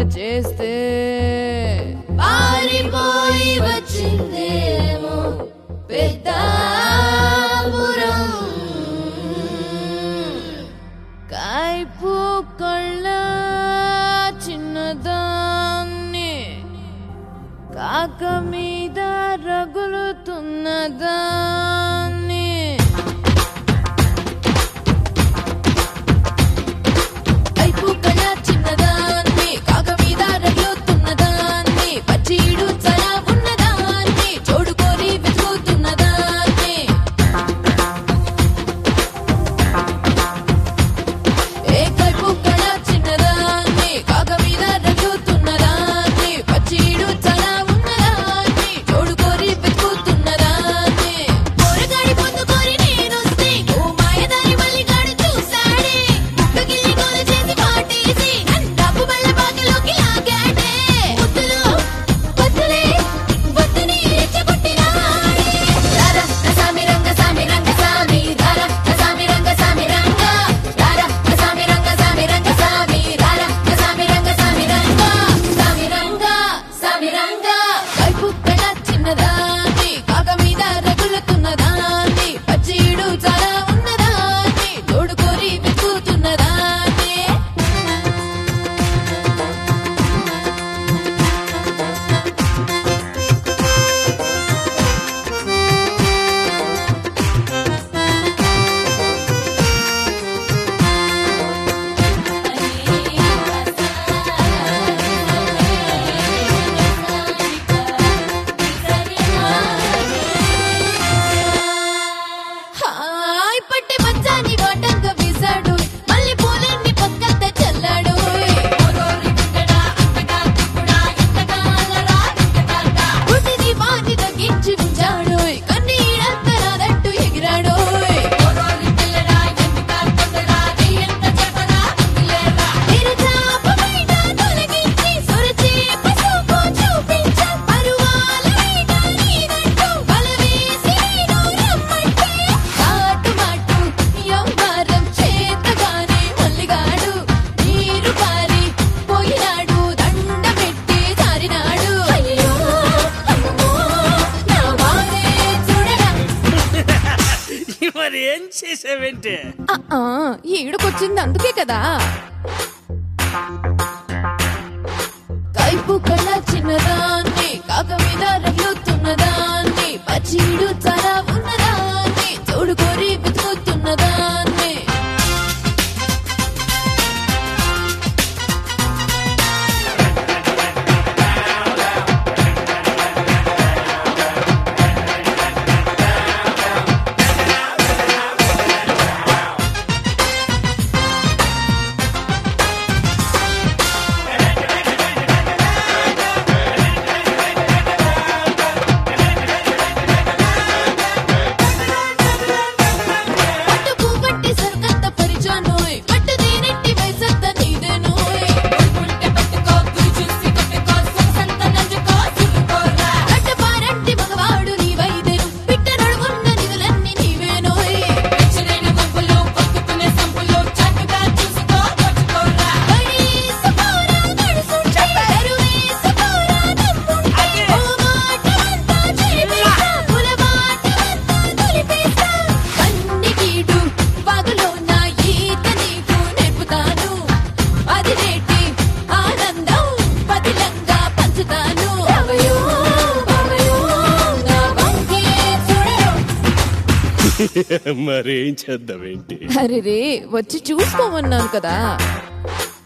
చేస్తే పారిపోయి వచ్చిందేమో పెద్దాపురం కాయిపు కళ్ళ చిన్నదాన్ని కాక మీద రగులుతున్నదాన్ని కైపు కళ్ళ చిన్నదాన్ని కాక మీద రగులుతున్నదాన్ని పచ్చీడు చల ఉన్నదాన్ని చోడు కోరి వెతుకుతున్నదాన్ని ఏ కైపు కళ చిన్నదాన్ని కాక మీద రగుతున్నదాన్ని పచ్చీడు చల ఉన్నదాన్ని చోడు కోరి వెతుకుతున్నదాన్ని పోరగాడి పొందు కోరి నేనొస్తే ఓ మాయదారి మల్లిగాడు చూశాడే పగిలి గోల చేసి పాటేసి డబ్బు బళ్ళ బాగిలోకి లాగాడే ముద్దులో వద్దులే వద్దని రెచ్చగొట్టినాడే రారా సామి రంగ సామి రంగ సామి రారా సామి రంగ సామి రంగ రారా సామి రంగ సామి రంగ సామి రారా సామి రంగ సామి రంగ సామి రంగ సామి రంగ కైపు కళ చిన్నదాన్ని కాక మీద రగులుతున్నదాన్ని పచ్చీడు చాలా ఉన్నదాన్ని తోడు కోరి వెతుకుతున్నదాన్ని హాయ్ పట్టి మంచాన్ని వాటంగా వేశాడు మళ్ళీ పూలన్నీ పక్కంత చల్లాడు పుట్టిని వాని తగ్గించి ఉంచాడు కన్నీడంత రాదట్టు ఎగిరాడు నిరచాపమైన తొలగించి సొరచేప సూపు చూపించ పరువాల వీణ నీదంటూ బలవేసి నేను రమ్మంటే కాటు మాటు యవ్వారం చేతగానే మల్లిగాడు నీరు పారి పోయినాడు దండ పెట్టి జారినాడు అయ్యో అమ్మో నా వారే చూడరా మరి ఏం చేసావేంటి ఆ, ఆ, ఈడుకొచ్చింది అందుకే కదా కైపు కళ్ళ చిన్నదాన్ని కాక మీద రగులుతున్నదాన్ని పచ్చీడు చాలా ఉన్నదాన్ని తోడు కోరి వెతుకుతున్నదాన్ని పట్టు పువ్వంటి సరుకంత పరిచానోయ్ పట్టు దేనెట్టి వయసంత నీదేనోయ్ కట్ట పారంటి మగవాడు నీ వైదెను పిట్ట నడుమున్న నిధులన్నీ నీవేనోయ్ వయసుకోరా నడుసుంటే అరువేసుకోరా దమ్ముంటే ఓ మాటమంతా చెరిపేస్తా పుల మాటమంతా తొలిపేస్తా కన్ని కీడు వాగులోన ఈత నీకు నేర్పుతాను అది రేటి ఆనందం పదిలంగా పంచుతాను అవయో అవయో నా వంకే చూడరు మరేం చేద్దామేంటి అరే రే వచ్చి చూసుకోమన్నాను కదా